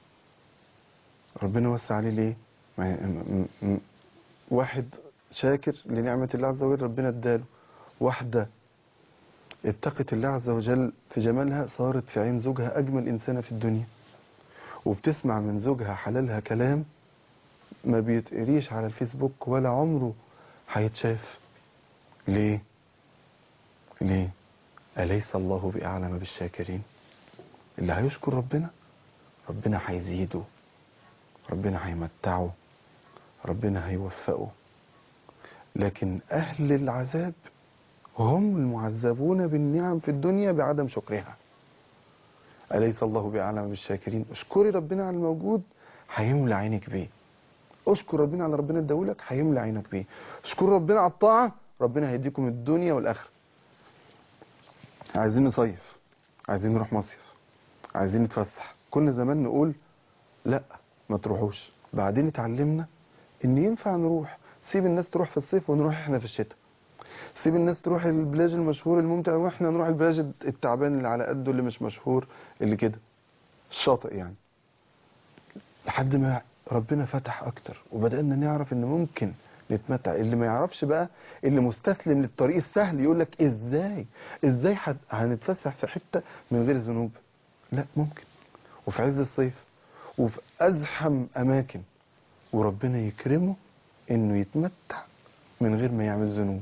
ربنا وسع عليه ليه ما- م- م- م- واحد شاكر لنعمة الله عز وجل ربنا اداله واحدة اتقت الله عز وجل في جمالها صارت في عين زوجها أجمل إنسانة في الدنيا وبتسمع من زوجها حلالها كلام ما بيتقريش على الفيسبوك ولا عمره هيتشاف ليه ليه أليس الله بأعلم بالشاكرين اللي هيشكر ربنا ربنا هيزيده ربنا هيمتعه ربنا هيوفقه لكن أهل العذاب هم المعذبون بالنعم في الدنيا بعدم شكرها أليس الله بأعلم بالشاكرين اشكري ربنا على الموجود هيملى عينك بيه اشكر ربنا على ربنا اداهولك هيملى عينك بيه اشكر ربنا على الطاعة ربنا هيديكم الدنيا والآخرة عايزين نصيف عايزين نروح مصيف عايزين نتفسح كنا زمان نقول لا ما تروحوش بعدين اتعلمنا ان ينفع نروح سيب الناس تروح في الصيف ونروح احنا في الشتاء سيب الناس تروح البلاج المشهور الممتع واحنا نروح البلاج التعبان اللي على قده اللي مش مشهور اللي كده الشاطئ يعني لحد ما ربنا فتح اكتر وبدأنا نعرف ان ممكن نتمتع اللي ما يعرفش بقى اللي مستسلم للطريق السهل يقول لك ازاي ازاي هت- هنتفسح في حتة من غير ذنوب لا ممكن وفي عز الصيف وفي ازحم اماكن وربنا يكرمه انه يتمتع من غير ما يعمل ذنوب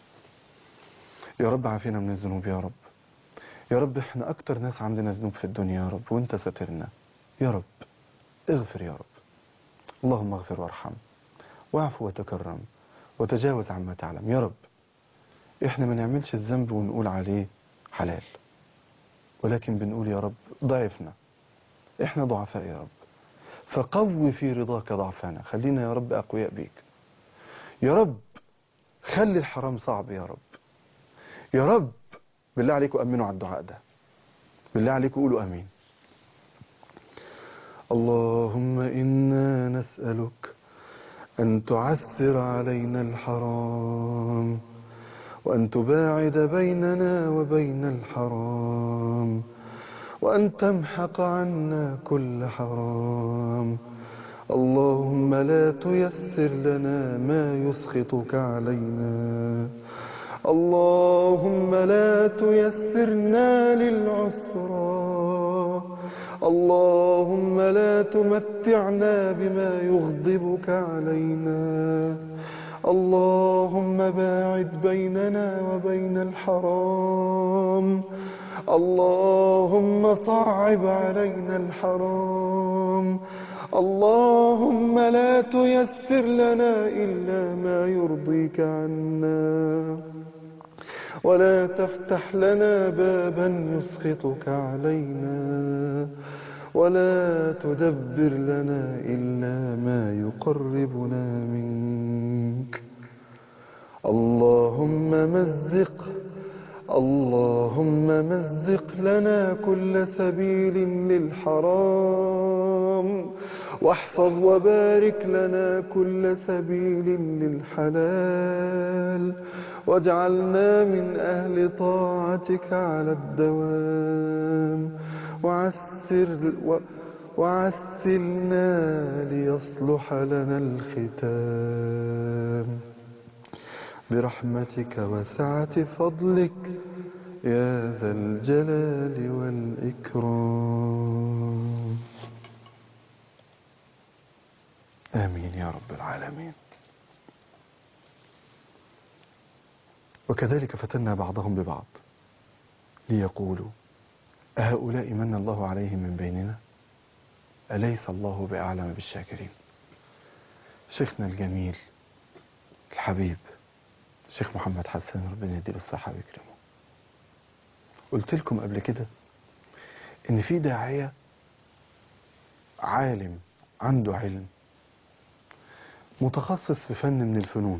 يا رب عافينا من الذنوب يا رب يا رب احنا اكتر ناس عندنا ذنوب في الدنيا يا رب وانت ساترنا يا رب اغفر يا رب اللهم اغفر وارحم واعفو وتكرم وتجاوز عما تعلم يا رب احنا ما نعملش الذنب ونقول عليه حلال ولكن بنقول يا رب ضعفنا احنا ضعفاء يا رب فقو في رضاك ضعفنا خلينا يا رب اقوياء بيك يا رب خلي الحرام صعب يا رب يا رب بالله عليكم امنوا على الدعاء ده بالله عليكم قولوا امين اللهم انا نسالك ان تعسر علينا الحرام وان تباعد بيننا وبين الحرام وان تمحق عنا كل حرام اللهم لا تيسر لنا ما يسخطك علينا اللهم لا تيسرنا للعسرى اللهم لا تمتعنا بما يغضبك علينا اللهم باعد بيننا وبين الحرام اللهم صعب علينا الحرام اللهم لا تيسر لنا إلا ما يرضيك عنا ولا تفتح لنا بابا يسخطك علينا ولا تدبر لنا إلا ما يقربنا منك اللهم مزق اللهم مزق لنا كل سبيل للحرام واحفظ وبارك لنا كل سبيل للحلال واجعلنا من أهل طاعتك على الدوام وعسر و وعسلنا ليصلح لنا الختام برحمتك وسعة فضلك يا ذا الجلال والإكرام آمين يا رب العالمين وكذلك فتنا بعضهم ببعض ليقولوا أهؤلاء من الله عليهم من بيننا أليس الله بأعلم بالشاكرين شيخنا الجميل الحبيب الشيخ محمد حسن ربنا يديله الصحة ويكرمه قلت لكم قبل كده ان في داعية عالم عنده علم متخصص في فن من الفنون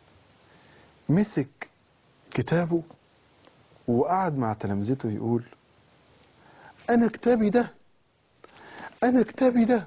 مسك كتابه وقعد مع تلامذته يقول انا كتابي ده انا كتابي ده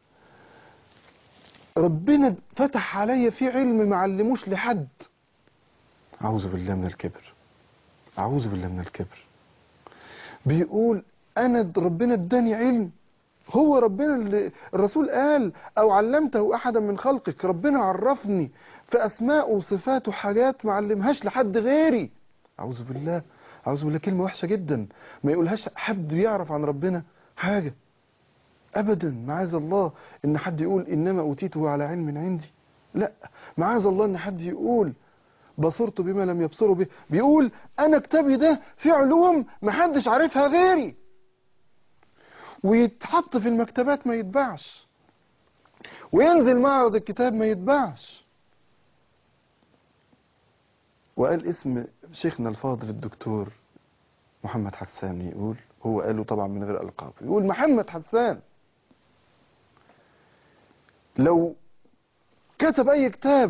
ربنا فتح عليا فيه علم ما علموش لحد اعوذ بالله من الكبر اعوذ بالله من الكبر بيقول انا ربنا اداني علم هو ربنا اللي الرسول قال او علمته احدا من خلقك ربنا عرفني في اسماء وصفات وحاجات ما علمهاش لحد غيري اعوذ بالله اعوذ بالله كلمه وحشه جدا ما يقولهاش حد بيعرف عن ربنا حاجه ابدا معاذ الله ان حد يقول انما اوتيته على علم عندي لا معاذ الله ان حد يقول بصرت بما لم يبصروا به بيقول انا كتابي ده في علوم محدش عارفها غيري ويتحط في المكتبات ما يتباعش وينزل معرض الكتاب ما يتباعش وقال اسم شيخنا الفاضل الدكتور محمد حسان يقول هو قاله طبعا من غير القاب يقول محمد حسان لو كتب اي كتاب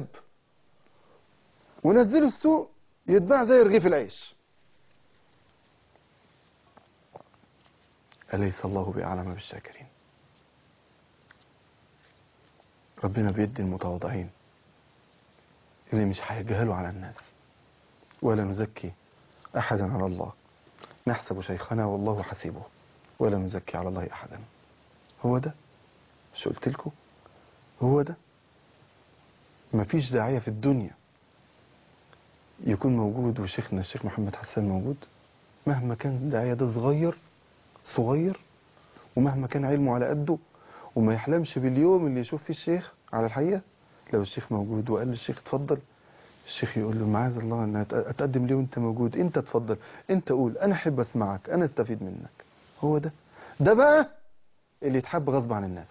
ونزله السوق يتباع زي رغيف العيش أليس الله بأعلم بالشاكرين ربنا بيدي المتواضعين اللي مش هيجهلوا على الناس ولا نزكي أحدا على الله نحسب شيخنا والله حسيبه ولا نزكي على الله أحدا هو ده مش قلت لكم هو ده مفيش داعية في الدنيا يكون موجود وشيخنا الشيخ محمد حسان موجود مهما كان الداعية ده صغير صغير ومهما كان علمه على قده وما يحلمش باليوم اللي يشوف فيه الشيخ على الحقيقة لو الشيخ موجود وقال للشيخ اتفضل الشيخ يقول له معاذ الله ان اتقدم ليه وانت موجود انت اتفضل انت قول انا احب اسمعك انا استفيد منك هو ده ده بقى اللي يتحب غصب عن الناس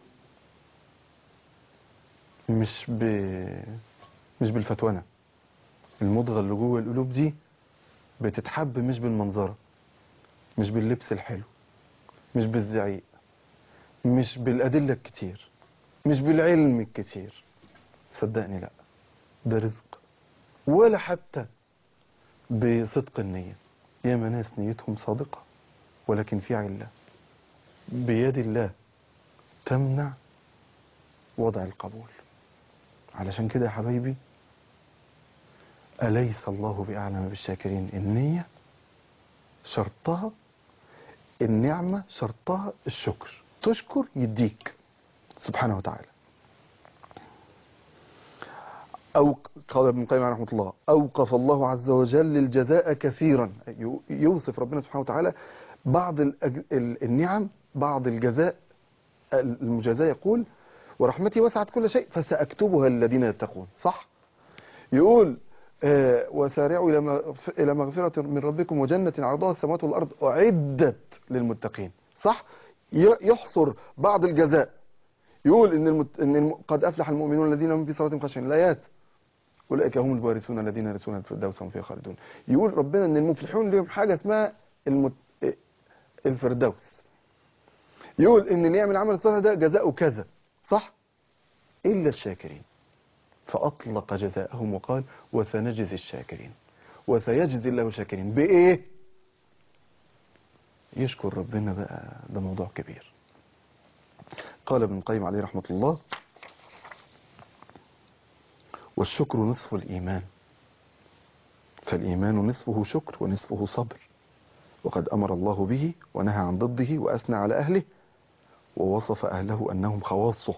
مش ب مش بالفتوانه المضغه اللي جوه القلوب دي بتتحب مش بالمنظره مش باللبس الحلو مش بالزعيق مش بالأدلة الكتير مش بالعلم الكتير صدقني لا ده رزق ولا حتى بصدق النية ياما ناس نيتهم صادقة ولكن في علة بيد الله تمنع وضع القبول علشان كده يا حبايبي أليس الله بأعلم بالشاكرين النية شرطها النعمة شرطها الشكر تشكر يديك سبحانه وتعالى أو قال ابن القيم رحمه الله أوقف الله عز وجل الجزاء كثيرا يوصف ربنا سبحانه وتعالى بعض النعم بعض الجزاء المجازاة يقول ورحمتي وسعت كل شيء فسأكتبها الذين يتقون صح يقول آه وسارعوا إلى مغفرة من ربكم وجنة عرضها السماوات والأرض أعدت للمتقين صح يحصر بعض الجزاء يقول إن, المت... إن الم... قد أفلح المؤمنون الذين هم في صلاتهم خاشعين الآيات أولئك هم الوارثون الذين يرثون الفردوس هم فيها خالدون يقول ربنا إن المفلحون لهم حاجة اسمها المت... الفردوس يقول إن اللي يعمل عمل الصالح ده جزاؤه كذا صح إلا الشاكرين فأطلق جزاءهم وقال وسنجزي الشاكرين وسيجزي الله الشاكرين بإيه يشكر ربنا بقى ده موضوع كبير قال ابن القيم عليه رحمة الله والشكر نصف الإيمان فالإيمان نصفه شكر ونصفه صبر وقد أمر الله به ونهى عن ضده وأثنى على أهله ووصف أهله أنهم خواصه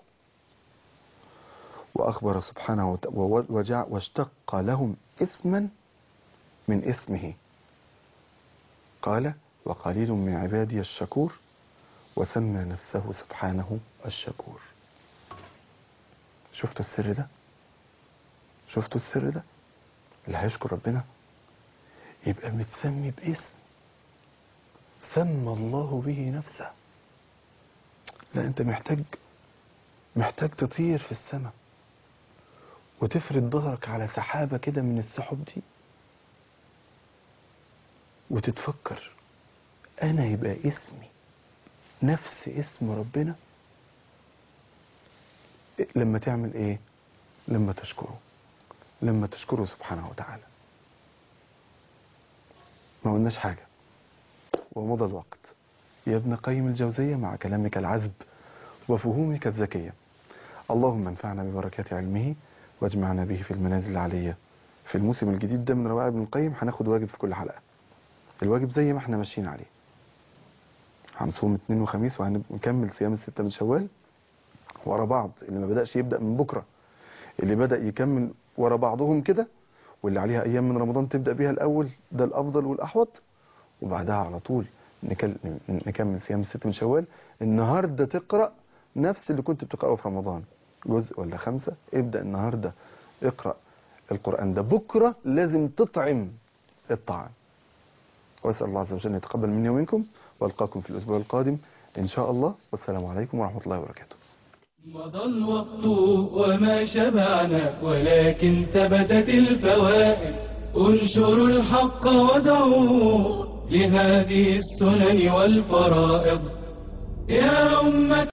وأخبر سبحانه وت- وو- وجع واشتق لهم اسما من اسمه قال وقليل من عبادي الشكور وسمى نفسه سبحانه الشكور شفتوا السر ده شفتوا السر ده اللي هيشكر ربنا يبقى متسمي باسم سمى الله به نفسه لا انت محتاج محتاج تطير في السماء وتفرد ظهرك على سحابة كده من السحب دي وتتفكر انا يبقى اسمي نفس اسم ربنا لما تعمل ايه لما تشكره لما تشكره سبحانه وتعالى ما قلناش حاجة ومضى الوقت يا ابن قيم الجوزية مع كلامك العذب وفهومك الذكية اللهم انفعنا ببركات علمه واجمعنا به في المنازل العلية في الموسم الجديد ده من روائع ابن القيم هناخد واجب في كل حلقة الواجب زي ما احنا ماشيين عليه هنصوم اثنين وخميس وهنكمل صيام الستة من شوال ورا بعض اللي ما بدأش يبدأ من بكرة اللي بدأ يكمل ورا بعضهم كده واللي عليها أيام من رمضان تبدأ بيها الأول ده الأفضل والأحوط وبعدها على طول نكل- نكمل صيام الست من شوال النهاردة تقرأ نفس اللي كنت بتقرأه في رمضان جزء ولا خمسة ابدأ النهاردة اقرأ القرآن ده بكرة لازم تطعم الطعام وأسأل الله عز وجل أن يتقبل مني ومنكم وألقاكم في الأسبوع القادم إن شاء الله والسلام عليكم ورحمة الله وبركاته مضى الوقت وما شبعنا ولكن ثبتت الفوائد انشروا الحق ودعوا لهذه السنن والفرائض يا أمة